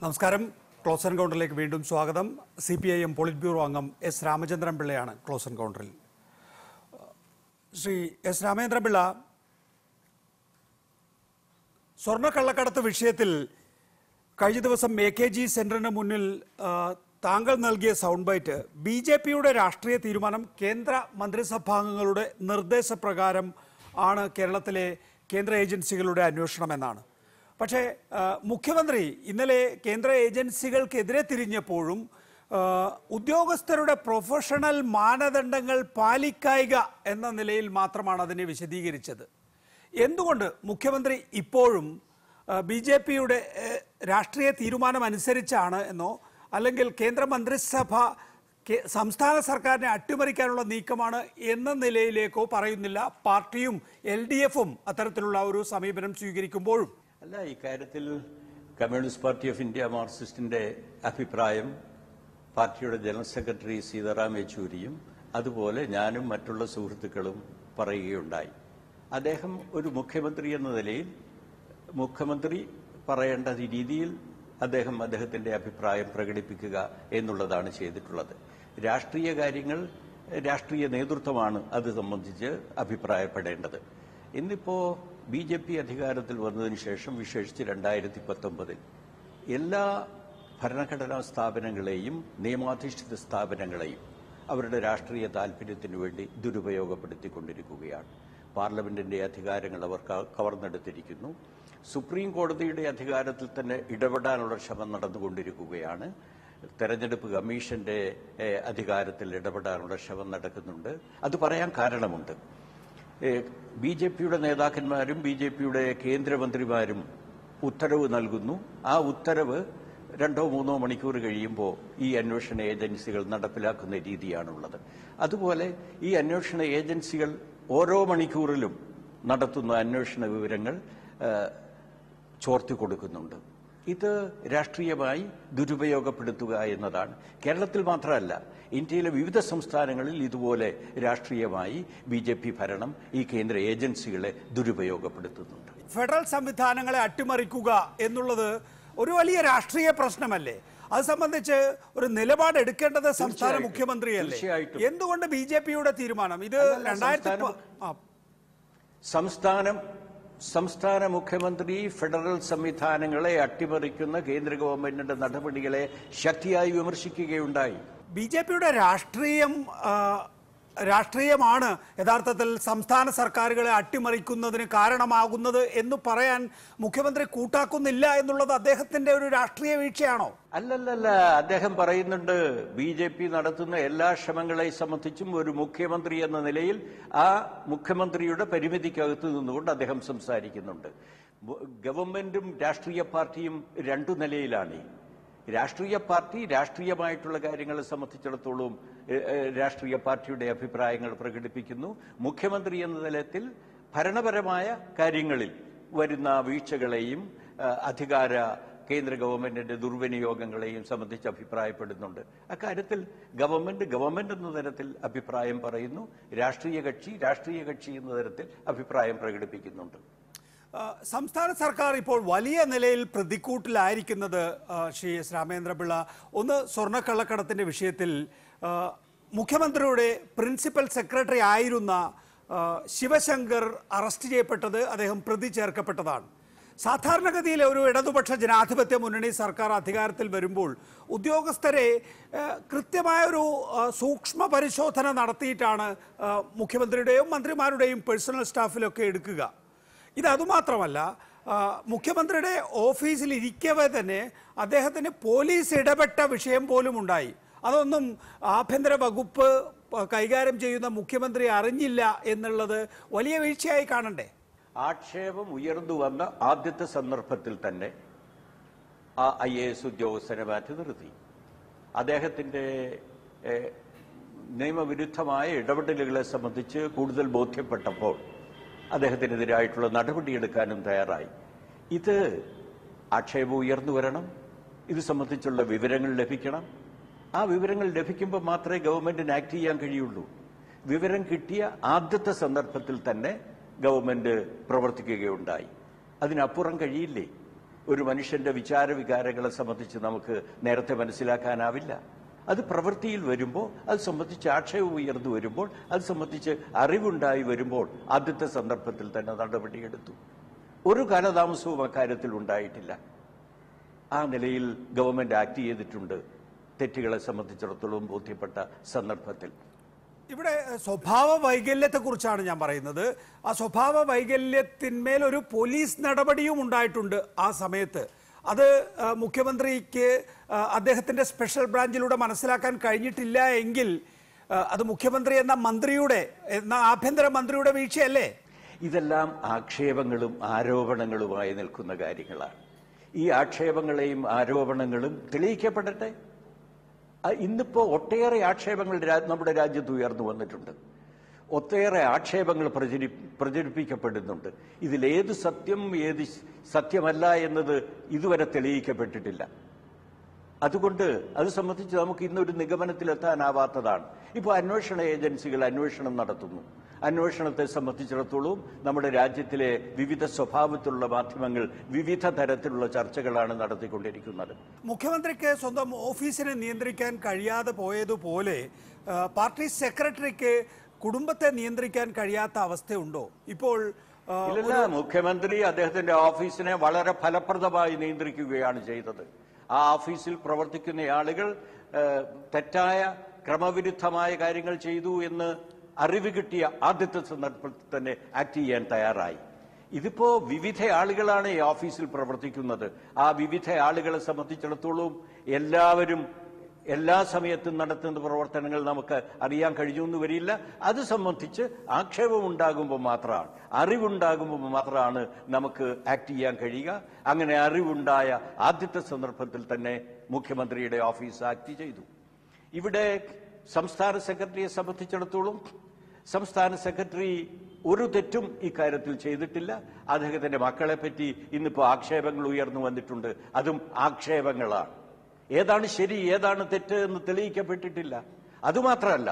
നമസ്കാരം close and കൗണ്ടറിലേക്ക് വീണ്ടും സ്വാഗതം C P I M politburo അംഗം എസ് രാമചന്ദ്രൻ പിള്ളയാണ് ക്ലോസ് ആൻഡ് കൗണ്ടറിൽ ശ്രീ എസ് രാമചന്ദ്രൻ പിള്ള സ്വർണ്ണക്കള്ളക്കടത്ത് വിഷയത്തിൽ കഴിഞ്ഞ ദിവസം എ കെ ജി സെന്ററിന് മുന്നിൽ ആ, താങ്കൾ നൽകിയ സൗണ്ട് ബൈറ്റ് ബി ജെ പിയുടെ രാഷ്ട്രീയ തീരുമാനം കേന്ദ്ര മന്ത്രിസഭാംഗങ്ങളുടെ നിർദ്ദേശപ്രകാരം ആണ് കേരളത്തിലെ കേന്ദ്ര ഏജൻസികളുടെ അന്വേഷണം എന്നാണ് പക്ഷേ ആ, മുഖ്യമന്ത്രി ഇന്നലെ കേന്ദ്ര ഏജൻസികൾക്കെതിരെ തിരിഞ്ഞപ്പോഴും ആ, ഉദ്യോഗസ്ഥരുടെ പ്രൊഫഷണൽ മാനദണ്ഡങ്ങൾ പാലിക്കായിക എന്ന നിലയിൽ മാത്രമാണ് അതിനെ വിശദീകരിച്ചത് എന്തുകൊണ്ട് മുഖ്യമന്ത്രി ഇപ്പോഴും ബി ജെ പിയുടെ രാഷ്ട്രീയ തീരുമാനം അനുസരിച്ചാണ് എന്നോ അല്ലെങ്കിൽ കേന്ദ്ര മന്ത്രിസഭ കെ- സംസ്ഥാന സർക്കാരിനെ അട്ടിമറിക്കാനുള്ള നീക്കമാണ് എന്ന നിലയിലേക്കോ പറയുന്നില്ല പാർട്ടിയും എൽ ഡി എഫും അത്തരത്തിലുള്ള ഒരു സമീപനം സ്വീകരിക്കുമ്പോഴും അല്ല ഇക്കാര്യത്തിൽ കമ്മ്യൂണിസ്റ്റ് പാർട്ടി ഓഫ് ഇന്ത്യ മാർക്സിസ്റ്റിന്റെ അഭിപ്രായം പാർട്ടിയുടെ ജനറൽ സെക്രട്ടറി സീതാറാം യെച്ചൂരിയും അതുപോലെ ഞാനും മറ്റുള്ള സുഹൃത്തുക്കളും പറയുകയുണ്ടായി അദ്ദേഹം ഒരു മുഖ്യമന്ത്രി എന്ന നിലയിൽ മുഖ്യമന്ത്രി പറയേണ്ട രീതിയിൽ അദ്ദേഹം അദ്ദേഹത്തിന്റെ അഭിപ്രായം പ്രകടിപ്പിക്കുക എന്നുള്ളതാണ് ചെയ്തിട്ടുള്ളത് രാഷ്ട്രീയ കാര്യങ്ങൾ രാഷ്ട്രീയ നേതൃത്വമാണ് അത് സംബന്ധിച്ച് അഭിപ്രായപ്പെടേണ്ടത് ഇന്നിപ്പോ ബി ജെ പി അധികാരത്തിൽ വന്നതിന് ശേഷം വിശേഷിച്ച് രണ്ടായിരത്തി പത്തൊമ്പതിൽ എല്ലാ ഭരണഘടനാ സ്ഥാപനങ്ങളെയും നിയമാധിഷ്ഠിത സ്ഥാപനങ്ങളെയും അവരുടെ രാഷ്ട്രീയ താല്പര്യത്തിനു വേണ്ടി ദുരുപയോഗപ്പെടുത്തിക്കൊണ്ടിരിക്കുകയാണ് പാർലമെന്റിന്റെ അധികാരങ്ങൾ അവർ ക- കവർന്നെടുത്തിരിക്കുന്നു സുപ്രീം കോടതിയുടെ അധികാരത്തിൽ തന്നെ ഇടപെടാനുള്ള ശ്രമം നടന്നുകൊണ്ടിരിക്കുകയാണ് തെരഞ്ഞെടുപ്പ് കമ്മീഷന്റെ ഏഹ്, അധികാരത്തിൽ ഇടപെടാനുള്ള ശ്രമം നടക്കുന്നുണ്ട് അത് പറയാൻ കാരണമുണ്ട് ബി ജെ പിയുടെ നേതാക്കന്മാരും ബി ജെ പിയുടെ കേന്ദ്രമന്ത്രിമാരും ഉത്തരവ് നൽകുന്നു ആ ഉത്തരവ് രണ്ടോ മൂന്നോ മണിക്കൂർ കഴിയുമ്പോൾ ഈ അന്വേഷണ ഏജൻസികൾ നടപ്പിലാക്കുന്ന രീതിയാണുള്ളത് അതുപോലെ ഈ അന്വേഷണ ഏജൻസികൾ ഓരോ മണിക്കൂറിലും നടത്തുന്ന അന്വേഷണ വിവരങ്ങൾ ആ, ചോർത്തി കൊടുക്കുന്നുണ്ട് ഇത് രാഷ്ട്രീയമായി ദുരുപയോഗപ്പെടുത്തുക എന്നതാണ് കേരളത്തിൽ മാത്രമല്ല ഇന്ത്യയിലെ വിവിധ സംസ്ഥാനങ്ങളിൽ ഇതുപോലെ രാഷ്ട്രീയമായി ബി ജെ പി ഭരണം ഈ കേന്ദ്ര ഏജൻസികളെ ദുരുപയോഗപ്പെടുത്തുന്നുണ്ട് ഫെഡറൽ സംവിധാനങ്ങളെ അട്ടിമറിക്കുക എന്നുള്ളത് ഒരു വലിയ രാഷ്ട്രീയ പ്രശ്നമല്ലേ അത് സംബന്ധിച്ച് ഒരു നിലപാട് എടുക്കേണ്ടത് സംസ്ഥാന തീർച്ചയായിട്ടും. മുഖ്യമന്ത്രിയല്ലേ തീർച്ചയായിട്ടും. എന്തുകൊണ്ട് ബി ജെ പിയുടെ തീരുമാനം ഇത് അല്ലല്ല, രണ്ടായിരത്തി സംസ്ഥാന- ആ, സംസ്ഥാനം സംസ്ഥാന മുഖ്യമന്ത്രി ഫെഡറൽ സംവിധാനങ്ങളെ അട്ടിമറിക്കുന്ന കേന്ദ്ര ഗവൺമെന്റിന്റെ നടപടികളെ ശക്തിയായി വിമർശിക്കുകയുണ്ടായി ബി ജെ പിയുടെ രാഷ്ട്രീയം ആ, രാഷ്ട്രീയമാണ് യഥാർത്ഥത്തിൽ സംസ്ഥാന സർക്കാരുകളെ അട്ടിമറിക്കുന്നതിന് കാരണമാകുന്നത് എന്ന് പറയാൻ മുഖ്യമന്ത്രി കൂട്ടാക്കുന്നില്ല എന്നുള്ളത് അദ്ദേഹത്തിന്റെ ഒരു രാഷ്ട്രീയ വീഴ്ചയാണോ അല്ലല്ലല്ല അദ്ദേഹം പറയുന്നുണ്ട് ബി ജെ പി നടത്തുന്ന എല്ലാ ശ്രമങ്ങളെ സംബന്ധിച്ചും ഒരു മുഖ്യമന്ത്രി എന്ന നിലയിൽ ആ മുഖ്യമന്ത്രിയുടെ പരിമിതിക്കകത്ത് നിന്നുകൊണ്ട് അദ്ദേഹം സംസാരിക്കുന്നുണ്ട് മു- ഗവൺമെന്റും രാഷ്ട്രീയ പാർട്ടിയും രണ്ടു നിലയിലാണ് രാഷ്ട്രീയ പാർട്ടി രാഷ്ട്രീയമായിട്ടുള്ള കാര്യങ്ങളെ സംബന്ധിച്ചിടത്തോളം എ, എ, രാഷ്ട്രീയ പാർട്ടിയുടെ അഭിപ്രായങ്ങൾ പ്രകടിപ്പിക്കുന്നു മുഖ്യമന്ത്രി എന്ന തലത്തിൽ ഭരണപരമായ കാര്യങ്ങളിൽ വരുന്ന വീഴ്ചകളെയും ആ, അധികാര കേന്ദ്ര ഗവൺമെന്റിന്റെ ദുർവിനിയോഗങ്ങളെയും സംബന്ധിച്ച് അഭിപ്രായപ്പെടുന്നുണ്ട് അക്കാര്യത്തിൽ ഗവൺമെന്റ് ഗവൺമെന്റ് എന്ന തരത്തിൽ അഭിപ്രായം പറയുന്നു രാഷ്ട്രീയ കക്ഷി രാഷ്ട്രീയ കക്ഷി എന്ന തരത്തിൽ അഭിപ്രായം പ്രകടിപ്പിക്കുന്നുണ്ട് ആ, സംസ്ഥാന സർക്കാർ ഇപ്പോൾ വലിയ നിലയിൽ പ്രതിക്കൂട്ടിലായിരിക്കുന്നത് ആ, ശ്രീ എസ് രാമേന്ദ്രപിള്ള ഒന്ന് സ്വർണ്ണക്കള്ളക്കടത്തിന്റെ വിഷയത്തിൽ ആ, മുഖ്യമന്ത്രിയുടെ പ്രിൻസിപ്പൽ സെക്രട്ടറി ആയിരുന്ന ആ, ശിവശങ്കർ അറസ്റ്റ് ചെയ്യപ്പെട്ടത് അദ്ദേഹം പ്രതി ചേർക്കപ്പെട്ടതാണ് സാധാരണഗതിയിൽ ഒരു ഇടതുപക്ഷ ജനാധിപത്യ മുന്നണി സർക്കാർ അധികാരത്തിൽ വരുമ്പോൾ ഉദ്യോഗസ്ഥരെ ആ, കൃത്യമായൊരു ആ, സൂക്ഷ്മ പരിശോധന നടത്തിയിട്ടാണ് ആ, മുഖ്യമന്ത്രിയുടെയും മന്ത്രിമാരുടെയും പേഴ്സണൽ സ്റ്റാഫിലൊക്കെ എടുക്കുക ഇത് അതുമാത്രമല്ല ആ, മുഖ്യമന്ത്രിയുടെ ഓഫീസിൽ ഇരിക്കവേ തന്നെ അദ്ദേഹത്തിന് പോലീസ് ഇടപെട്ട വിഷയം പോലും ഉണ്ടായി അതൊന്നും ആഭ്യന്തര വകുപ്പ് പ- കൈകാര്യം ചെയ്യുന്ന മുഖ്യമന്ത്രി അറിഞ്ഞില്ല എന്നുള്ളത് വലിയ വീഴ്ചയായി കാണണ്ടേ ആക്ഷേപം ഉയർന്നു വന്ന ആദ്യത്തെ സന്ദർഭത്തിൽ തന്നെ ആ ഐ എ എസ് ഉദ്യോഗസ്ഥനെ മാറ്റി നിർത്തി അദ്ദേഹത്തിന്റെ ഏഹ്, നിയമവിരുദ്ധമായ ഇടപെടലുകളെ സംബന്ധിച്ച് കൂടുതൽ ബോധ്യപ്പെട്ടപ്പോൾ അദ്ദേഹത്തിനെതിരായിട്ടുള്ള നടപടിയെടുക്കാനും തയ്യാറായി ഇത് ആക്ഷേപം ഉയർന്നു വരണം ഇത് സംബന്ധിച്ചുള്ള വിവരങ്ങൾ ലഭിക്കണം ആ വിവരങ്ങൾ ലഭിക്കുമ്പോൾ മാത്രമേ ഗവൺമെന്റിന് ആക്ട് ചെയ്യാൻ കഴിയുള്ളൂ വിവരം കിട്ടിയ ആദ്യത്തെ സന്ദർഭത്തിൽ തന്നെ ഗവൺമെന്റ് പ്രവർത്തിക്കുകയുണ്ടായി അതിനപ്പുറം കഴിയില്ലേ ഒരു മനുഷ്യന്റെ വിചാര വികാരങ്ങളെ സംബന്ധിച്ച് നമുക്ക് നേരത്തെ മനസ്സിലാക്കാനാവില്ല അത് പ്രവൃത്തിയിൽ വരുമ്പോൾ അത് സംബന്ധിച്ച് ആക്ഷേപം ഉയർന്നു വരുമ്പോൾ അത് സംബന്ധിച്ച് അറിവുണ്ടായി വരുമ്പോൾ ആദ്യത്തെ സന്ദർഭത്തിൽ തന്നെ നടപടിയെടുത്തു ഒരു കാലതാമസവും അക്കാര്യത്തിൽ ഉണ്ടായിട്ടില്ല ആ നിലയിൽ ഗവൺമെന്റ് ആക്ട് ചെയ്തിട്ടുണ്ട് തെറ്റുകളെ സംബന്ധിച്ചിടത്തോളം ബോധ്യപ്പെട്ട സന്ദർഭത്തിൽ ഇവിടെ എഹ്, സ്വഭാവ വൈകല്യത്തെ കുറിച്ചാണ് ഞാൻ പറയുന്നത് ആ സ്വഭാവ വൈകല്യത്തിന്മേൽ ഒരു പോലീസ് നടപടിയും ഉണ്ടായിട്ടുണ്ട് ആ സമയത്ത് അത് ആ, മുഖ്യമന്ത്രിക്ക് ആ, അദ്ദേഹത്തിന്റെ സ്പെഷ്യൽ ബ്രാഞ്ചിലൂടെ മനസ്സിലാക്കാൻ കഴിഞ്ഞിട്ടില്ല എങ്കിൽ ആ, അത് മുഖ്യമന്ത്രി എന്ന മന്ത്രിയുടെ എന്ന ആഭ്യന്തര മന്ത്രിയുടെ വീഴ്ചയല്ലേ ഇതെല്ലാം ആക്ഷേപങ്ങളും ആരോപണങ്ങളുമായി നിൽക്കുന്ന കാര്യങ്ങളാണ് ഈ ആക്ഷേപങ്ങളെയും ആരോപണങ്ങളും തെളിയിക്കപ്പെടട്ടെ ആ, ഇന്നിപ്പോ ഒട്ടേറെ ആക്ഷേപങ്ങൾ രാ- നമ്മുടെ രാജ്യത്ത് ഉയർന്നു വന്നിട്ടുണ്ട് ഒട്ടേറെ ആക്ഷേപങ്ങൾ പ്രചരി പ്രചരിപ്പിക്കപ്പെടുന്നുണ്ട് ഇതിലേത് സത്യം ഏത് സത്യമല്ല എന്നത് ഇതുവരെ തെളിയിക്കപ്പെട്ടിട്ടില്ല അതുകൊണ്ട് അത് സംബന്ധിച്ച് നമുക്ക് ഇന്നൊരു നിഗമനത്തിലെത്താനാവാത്തതാണ് ഇപ്പോൾ അന്വേഷണ ഏജൻസികൾ അന്വേഷണം നടത്തുന്നു അന്വേഷണത്തെ സംബന്ധിച്ചിടത്തോളം നമ്മുടെ രാജ്യത്തിലെ വിവിധ സ്വഭാവത്തിലുള്ള മാധ്യമങ്ങൾ വിവിധ തരത്തിലുള്ള ചർച്ചകളാണ് നടത്തിക്കൊണ്ടിരിക്കുന്നത് മുഖ്യമന്ത്രിക്ക് സ്വന്തം ഓഫീസിനെ നിയന്ത്രിക്കാൻ കഴിയാതെ പോയതുപോലെ ആ, പാർട്ടി സെക്രട്ടറിക്ക് കുടുംബത്തെ നിയന്ത്രിക്കാൻ കഴിയാത്ത അവസ്ഥയുണ്ടോ ഇപ്പോൾ ആ, ഇല്ലല്ല മുഖ്യമന്ത്രി അദ്ദേഹത്തിന്റെ ഓഫീസിനെ വളരെ ഫലപ്രദമായി നിയന്ത്രിക്കുകയാണ് ചെയ്തത് ആ ഓഫീസിൽ പ്രവർത്തിക്കുന്ന ആളുകൾ ഏഹ്, തെറ്റായ ക്രമവിരുദ്ധമായ കാര്യങ്ങൾ ചെയ്തു എന്ന് അറിവ് കിട്ടിയ ആദ്യത്തെ സന്ദർഭത്തിൽ തന്നെ ആക്ട് ചെയ്യാൻ തയ്യാറായി ഇതിപ്പോ വിവിധ ആളുകളാണ് ഈ ഓഫീസിൽ പ്രവർത്തിക്കുന്നത് ആ വിവിധ ആളുകളെ സംബന്ധിച്ചിടത്തോളം എല്ലാവരും എല്ലാ സമയത്തും നടത്തുന്ന പ്രവർത്തനങ്ങൾ നമുക്ക് അറിയാൻ കഴിഞ്ഞു എന്ന് വരില്ല അത് സംബന്ധിച്ച് ആക്ഷേപം ഉണ്ടാകുമ്പോൾ മാത്രമാണ് അറിവുണ്ടാകുമ്പോൾ മാത്രമാണ് നമുക്ക് ആക്ട് ചെയ്യാൻ കഴിയുക അങ്ങനെ അറിവുണ്ടായ ആദ്യത്തെ സന്ദർഭത്തിൽ തന്നെ മുഖ്യമന്ത്രിയുടെ ഓഫീസ് ആക്ട് ചെയ്തു ഇവിടെ സംസ്ഥാന സെക്രട്ടറിയെ സംബന്ധിച്ചിടത്തോളം സംസ്ഥാന സെക്രട്ടറി ഒരു തെറ്റും ഇക്കാര്യത്തിൽ ചെയ്തിട്ടില്ല അദ്ദേഹത്തിന്റെ മക്കളെ പറ്റി ഇന്നിപ്പോ ആക്ഷേപങ്ങൾ ഉയർന്നു വന്നിട്ടുണ്ട് അതും ആക്ഷേപങ്ങളാണ് ഏതാണ് ശരി ഏതാണ് തെറ്റ് എന്ന് തെളിയിക്കപ്പെട്ടിട്ടില്ല അതുമാത്രമല്ല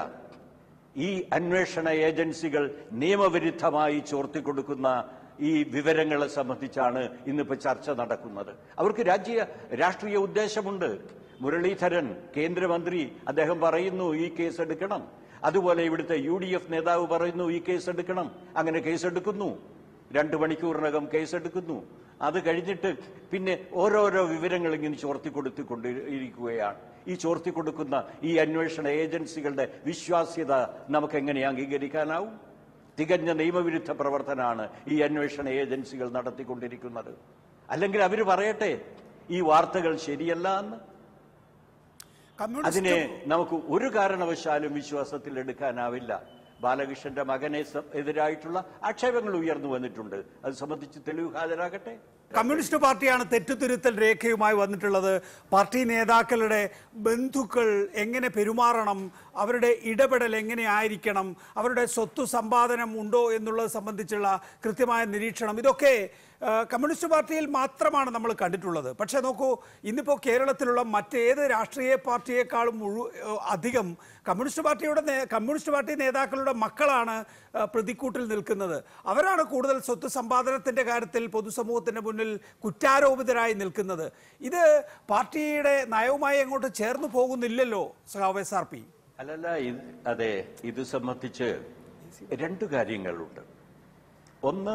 ഈ അന്വേഷണ ഏജൻസികൾ നിയമവിരുദ്ധമായി ചോർത്തിക്കൊടുക്കുന്ന ഈ വിവരങ്ങളെ സംബന്ധിച്ചാണ് ഇന്നിപ്പോ ചർച്ച നടക്കുന്നത് അവർക്ക് രാജ്യ രാഷ്ട്രീയ ഉദ്ദേശമുണ്ട് മുരളീധരൻ കേന്ദ്രമന്ത്രി അദ്ദേഹം പറയുന്നു ഈ കേസ് എടുക്കണം അതുപോലെ ഇവിടുത്തെ യു ഡി എഫ് നേതാവ് പറയുന്നു ഈ കേസ് എടുക്കണം അങ്ങനെ കേസെടുക്കുന്നു രണ്ടു മണിക്കൂറിനകം കേസെടുക്കുന്നു അത് കഴിഞ്ഞിട്ട് പിന്നെ ഓരോരോ വിവരങ്ങൾ ഇങ്ങനെ ചോർത്തിക്കൊടുത്തുകൊണ്ട് ഇരിക്കുകയാണ് ഈ ചോർത്തിക്കൊടുക്കുന്ന ഈ അന്വേഷണ ഏജൻസികളുടെ വിശ്വാസ്യത നമുക്ക് എങ്ങനെ അംഗീകരിക്കാനാവും തികഞ്ഞ നിയമവിരുദ്ധ പ്രവർത്തനമാണ് ഈ അന്വേഷണ ഏജൻസികൾ നടത്തിക്കൊണ്ടിരിക്കുന്നത് അല്ലെങ്കിൽ അവർ പറയട്ടെ ഈ വാർത്തകൾ ശരിയല്ല എന്ന് കമ്മ്യൂണിസ്റ്റ് അതിനെ നമുക്ക് ഒരു കാരണവശാലും വിശ്വാസത്തിൽ എടുക്കാനാവില്ല ബാലകൃഷ്ണന്റെ മകനെ സ- എതിരായിട്ടുള്ള ആക്ഷേപങ്ങൾ ഉയർന്നു വന്നിട്ടുണ്ട് അത് സംബന്ധിച്ച് തെളിവ് ഹാജരാകട്ടെ കമ്മ്യൂണിസ്റ്റ് പാർട്ടിയാണ് തെറ്റുതിരുത്തൽ രേഖയുമായി വന്നിട്ടുള്ളത് പാർട്ടി നേതാക്കളുടെ ബന്ധുക്കൾ എങ്ങനെ പെരുമാറണം അവരുടെ ഇടപെടൽ എങ്ങനെ ആയിരിക്കണം അവരുടെ സ്വത്ത് സമ്പാദനം ഉണ്ടോ എന്നുള്ളത് സംബന്ധിച്ചുള്ള കൃത്യമായ നിരീക്ഷണം ഇതൊക്കെ ആ, കമ്മ്യൂണിസ്റ്റ് പാർട്ടിയിൽ മാത്രമാണ് നമ്മൾ കണ്ടിട്ടുള്ളത് പക്ഷേ നോക്കൂ ഇന്നിപ്പോൾ കേരളത്തിലുള്ള മറ്റേത് രാഷ്ട്രീയ പാർട്ടിയെക്കാളും മുഴു അധികം കമ്മ്യൂണിസ്റ്റ് പാർട്ടിയുടെ നേ- കമ്മ്യൂണിസ്റ്റ് പാർട്ടി നേതാക്കളുടെ മക്കളാണ് ആ, പ്രതിക്കൂട്ടിൽ നിൽക്കുന്നത് അവരാണ് കൂടുതൽ സ്വത്ത് സമ്പാദനത്തിന്റെ കാര്യത്തിൽ പൊതുസമൂഹത്തിന്റെ മുന്നിൽ കുറ്റാരോപിതരായി നിൽക്കുന്നത് ഇത് പാർട്ടിയുടെ നയവുമായി അങ്ങോട്ട് ചേർന്ന് പോകുന്നില്ലല്ലോ സഖാവ് എസ് ആർ പി അല്ലല്ല ഇത് അതെ ഇത് സംബന്ധിച്ച് രണ്ടു കാര്യങ്ങളുണ്ട് ഒന്ന്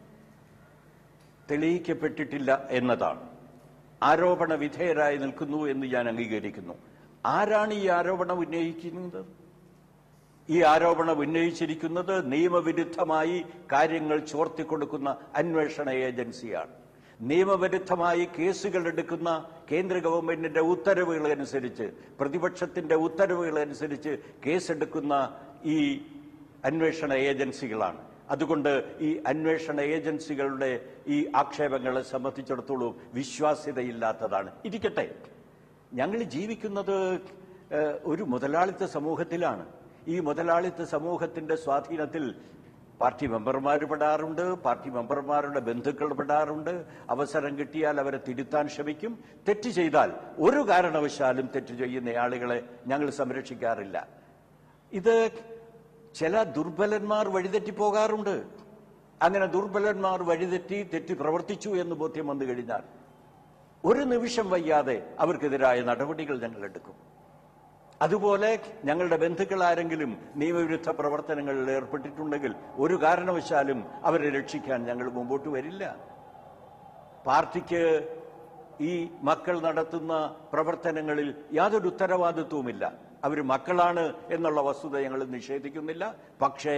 തെളിയിക്കപ്പെട്ടിട്ടില്ല എന്നതാണ് ആരോപണ വിധേയരായി നിൽക്കുന്നു എന്ന് ഞാൻ അംഗീകരിക്കുന്നു ആരാണ് ഈ ആരോപണം ഉന്നയിക്കുന്നത് ഈ ആരോപണം ഉന്നയിച്ചിരിക്കുന്നത് നിയമവിരുദ്ധമായി കാര്യങ്ങൾ ചോർത്തിക്കൊടുക്കുന്ന അന്വേഷണ ഏജൻസിയാണ് നിയമവിരുദ്ധമായി കേസുകൾ എടുക്കുന്ന കേന്ദ്ര ഗവൺമെന്റിന്റെ ഉത്തരവുകൾ അനുസരിച്ച് പ്രതിപക്ഷത്തിന്റെ ഉത്തരവുകൾ അനുസരിച്ച് കേസെടുക്കുന്ന ഈ അന്വേഷണ ഏജൻസികളാണ് അതുകൊണ്ട് ഈ അന്വേഷണ ഏജൻസികളുടെ ഈ ആക്ഷേപങ്ങളെ സംബന്ധിച്ചിടത്തോളം വിശ്വാസ്യതയില്ലാത്തതാണ് ഇരിക്കട്ടെ ഞങ്ങൾ ജീവിക്കുന്നത് ഏഹ്, ഒരു മുതലാളിത്ത സമൂഹത്തിലാണ് ഈ മുതലാളിത്ത സമൂഹത്തിന്റെ സ്വാധീനത്തിൽ പാർട്ടി മെമ്പർമാർ പെടാറുണ്ട് പാർട്ടി മെമ്പർമാരുടെ ബന്ധുക്കൾ പെടാറുണ്ട് അവസരം കിട്ടിയാൽ അവരെ തിരുത്താൻ ശ്രമിക്കും തെറ്റ് ചെയ്താൽ ഒരു കാരണവശാലും തെറ്റ് ചെയ്യുന്ന ആളുകളെ ഞങ്ങൾ സംരക്ഷിക്കാറില്ല ഇത് ചില ദുർബലന്മാർ വഴിതെറ്റി പോകാറുണ്ട് അങ്ങനെ ദുർബലന്മാർ വഴിതെറ്റി തെറ്റി പ്രവർത്തിച്ചു എന്ന് ബോധ്യം വന്നു കഴിഞ്ഞാൽ ഒരു നിമിഷം വയ്യാതെ അവർക്കെതിരായ നടപടികൾ ഞങ്ങൾ എടുക്കും അതുപോലെ ഞങ്ങളുടെ ബന്ധുക്കൾ ആരെങ്കിലും നിയമവിരുദ്ധ പ്രവർത്തനങ്ങളിൽ ഏർപ്പെട്ടിട്ടുണ്ടെങ്കിൽ ഒരു കാരണവശാലും അവരെ രക്ഷിക്കാൻ ഞങ്ങൾ മുമ്പോട്ട് വരില്ല പാർട്ടിക്ക് ഈ മക്കൾ നടത്തുന്ന പ്രവർത്തനങ്ങളിൽ യാതൊരു ഉത്തരവാദിത്വവുമില്ല അവർ മക്കളാണ് എന്നുള്ള വസ്തുത ഞങ്ങൾ നിഷേധിക്കുന്നില്ല പക്ഷേ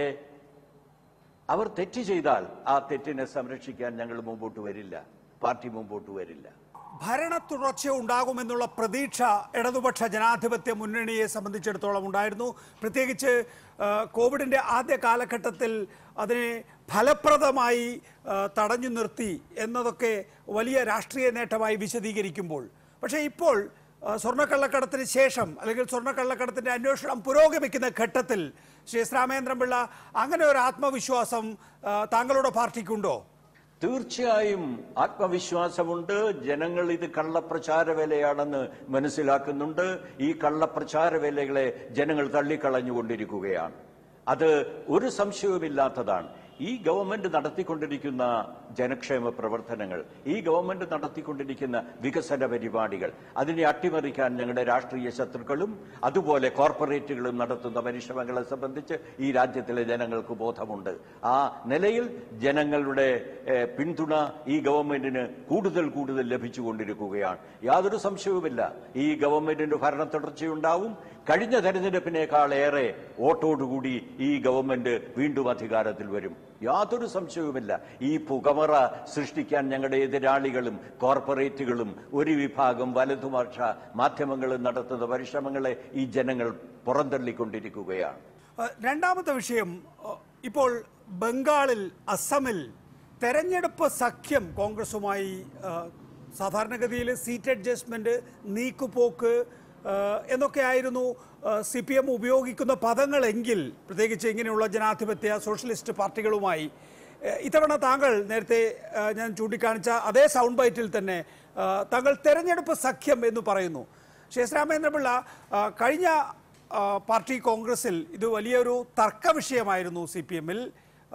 അവർ തെറ്റ് ചെയ്താൽ ആ തെറ്റിനെ സംരക്ഷിക്കാൻ ഞങ്ങൾ മുമ്പോട്ട് വരില്ല പാർട്ടി മുമ്പോട്ട് വരില്ല ഭരണ തുടർച്ച ഉണ്ടാകുമെന്നുള്ള പ്രതീക്ഷ ഇടതുപക്ഷ ജനാധിപത്യ മുന്നണിയെ സംബന്ധിച്ചിടത്തോളം ഉണ്ടായിരുന്നു പ്രത്യേകിച്ച് ആ, കോവിഡിന്റെ ആദ്യ കാലഘട്ടത്തിൽ അതിനെ ഫലപ്രദമായി ആ, തടഞ്ഞു നിർത്തി എന്നതൊക്കെ വലിയ രാഷ്ട്രീയ നേട്ടമായി വിശദീകരിക്കുമ്പോൾ പക്ഷേ ഇപ്പോൾ ആ, സ്വർണ്ണക്കള്ളക്കടത്തിന് ശേഷം അല്ലെങ്കിൽ സ്വർണ്ണക്കള്ളക്കടത്തിന്റെ അന്വേഷണം പുരോഗമിക്കുന്ന ഘട്ടത്തിൽ ശ്രീ എസ് രാമേന്ദ്രൻ പിള്ള അങ്ങനെ ഒരു ആത്മവിശ്വാസം ആ, താങ്കളുടെ പാർട്ടിക്കുണ്ടോ തീർച്ചയായും ആത്മവിശ്വാസമുണ്ട് ജനങ്ങൾ ഇത് കള്ളപ്രചാര വേലയാണെന്ന് മനസ്സിലാക്കുന്നുണ്ട് ഈ കള്ളപ്രചാര വേലകളെ ജനങ്ങൾ തള്ളിക്കളഞ്ഞുകൊണ്ടിരിക്കുകയാണ് അത് ഒരു സംശയവുമില്ലാത്തതാണ് ഈ ഗവൺമെന്റ് നടത്തിക്കൊണ്ടിരിക്കുന്ന ജനക്ഷേമ പ്രവർത്തനങ്ങൾ ഈ ഗവൺമെന്റ് നടത്തിക്കൊണ്ടിരിക്കുന്ന വികസന പരിപാടികൾ അതിനെ അട്ടിമറിക്കാൻ ഞങ്ങളുടെ രാഷ്ട്രീയ ശത്രുക്കളും അതുപോലെ കോർപ്പറേറ്റുകളും നടത്തുന്ന പരിശ്രമങ്ങളെ സംബന്ധിച്ച് ഈ രാജ്യത്തിലെ ജനങ്ങൾക്ക് ബോധമുണ്ട് ആ നിലയിൽ ജനങ്ങളുടെ ഏഹ്, പിന്തുണ ഈ ഗവൺമെന്റിന് കൂടുതൽ കൂടുതൽ ലഭിച്ചുകൊണ്ടിരിക്കുകയാണ് യാതൊരു സംശയവുമില്ല ഈ ഗവൺമെന്റിന് ഭരണ തുടർച്ചയുണ്ടാവും കഴിഞ്ഞ തെരഞ്ഞെടുപ്പിനേക്കാൾ ഏറെ വോട്ടോടുകൂടി ഈ ഗവൺമെന്റ് വീണ്ടും അധികാരത്തിൽ വരും യാതൊരു സംശയവുമില്ല ഈ പുകമറ സൃഷ്ടിക്കാൻ ഞങ്ങളുടെ എതിരാളികളും കോർപ്പറേറ്റുകളും ഒരു വിഭാഗം വലതുപക്ഷ മാധ്യമങ്ങളും നടത്തുന്ന പരിശ്രമങ്ങളെ ഈ ജനങ്ങൾ പുറന്തള്ളിക്കൊണ്ടിരിക്കുകയാണ് അഹ് രണ്ടാമത്തെ വിഷയം അഹ് ഇപ്പോൾ ബംഗാളിൽ അസമിൽ തെരഞ്ഞെടുപ്പ് സഖ്യം കോൺഗ്രസുമായി അഹ് സാധാരണഗതിയിൽ സീറ്റ് അഡ്ജസ്റ്റ്മെന്റ് നീക്കുപോക്ക് അഹ് എന്നൊക്കെയായിരുന്നു സി പി എം ഉപയോഗിക്കുന്ന പദങ്ങളെങ്കിൽ പ്രത്യേകിച്ച് ഇങ്ങനെയുള്ള ജനാധിപത്യ സോഷ്യലിസ്റ്റ് പാർട്ടികളുമായി ഏഹ് ഇത്തവണ താങ്കൾ നേരത്തെ ഏഹ് ഞാൻ ചൂണ്ടിക്കാണിച്ച അതേ സൗണ്ട് ബൈറ്റിൽ തന്നെ ഏഹ് താങ്കൾ തെരഞ്ഞെടുപ്പ് സഖ്യം എന്ന് പറയുന്നു ശേഷ് രാമേന്ദ്രപിള്ള ഏഹ് കഴിഞ്ഞ ഏഹ് പാർട്ടി കോൺഗ്രസിൽ ഇത് വലിയൊരു തർക്ക വിഷയമായിരുന്നു സി പി എമ്മിൽ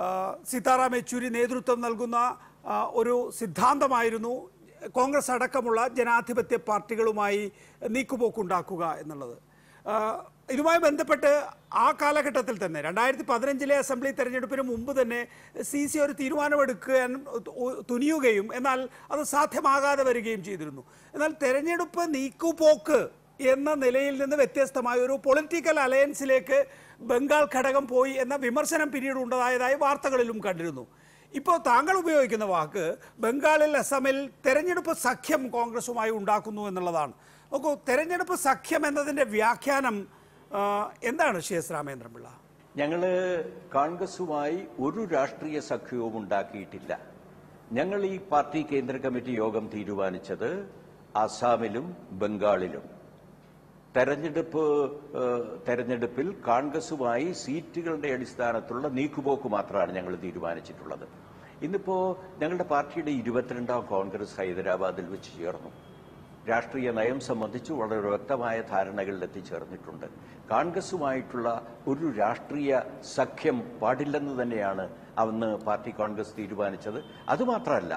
സീതാറാം യെച്ചൂരി നേതൃത്വം നൽകുന്ന ഏഹ് ഒരു സിദ്ധാന്തമായിരുന്നു കോൺഗ്രസ് അടക്കമുള്ള ജനാധിപത്യ പാർട്ടികളുമായി നീക്കുപോക്കുണ്ടാക്കുക എന്നുള്ളത് ആഹ് ഇതുമായി ബന്ധപ്പെട്ട് ആ കാലഘട്ടത്തിൽ തന്നെ രണ്ടായിരത്തി പതിനഞ്ചിലെ അസംബ്ലി തെരഞ്ഞെടുപ്പിന് മുമ്പ് തന്നെ സി സി ഒരു തീരുമാനമെടുക്കാൻ തു- തുനിയുകയും എന്നാൽ അത് സാധ്യമാകാതെ വരികയും ചെയ്തിരുന്നു എന്നാൽ തെരഞ്ഞെടുപ്പ് നീക്കുപോക്ക് എന്ന നിലയിൽ നിന്ന് വ്യത്യസ്തമായ ഒരു പൊളിറ്റിക്കൽ അലയൻസിലേക്ക് ബംഗാൾ ഘടകം പോയി എന്ന വിമർശനം പിന്നീട് ഉണ്ടായതായി വാർത്തകളിലും കണ്ടിരുന്നു ഇപ്പോൾ താങ്കൾ ഉപയോഗിക്കുന്ന വാക്ക് ബംഗാളിൽ അസമിൽ തെരഞ്ഞെടുപ്പ് സഖ്യം കോൺഗ്രസുമായി ഉണ്ടാക്കുന്നു എന്നുള്ളതാണ് നോക്കൂ തെരഞ്ഞെടുപ്പ് സഖ്യം എന്നതിന്റെ വ്യാഖ്യാനം ആ, എന്താണ് ശ്രീ എസ് രാമേന്ദ്രൻ പിള്ള ഞങ്ങള് കോൺഗ്രസുമായി ഒരു രാഷ്ട്രീയ സഖ്യവും ഉണ്ടാക്കിയിട്ടില്ല ഞങ്ങൾ ഈ പാർട്ടി കേന്ദ്ര കമ്മിറ്റി യോഗം തീരുമാനിച്ചത് ആസാമിലും ബംഗാളിലും തെരഞ്ഞെടുപ്പ് ഏഹ്, തെരഞ്ഞെടുപ്പിൽ കോൺഗ്രസുമായി സീറ്റുകളുടെ അടിസ്ഥാനത്തിലുള്ള നീക്കുപോക്ക് മാത്രമാണ് ഞങ്ങൾ തീരുമാനിച്ചിട്ടുള്ളത് ഇന്നിപ്പോ ഞങ്ങളുടെ പാർട്ടിയുടെ ഇരുപത്തിരണ്ടാം കോൺഗ്രസ് ഹൈദരാബാദിൽ വെച്ച് ചേർന്നു രാഷ്ട്രീയ നയം സംബന്ധിച്ച് വളരെ വ്യക്തമായ ധാരണകളിൽ എത്തിച്ചേർന്നിട്ടുണ്ട് കോൺഗ്രസുമായിട്ടുള്ള ഒരു രാഷ്ട്രീയ സഖ്യം പാടില്ലെന്ന് തന്നെയാണ് അന്ന് പാർട്ടി കോൺഗ്രസ് തീരുമാനിച്ചത് അതുമാത്രമല്ല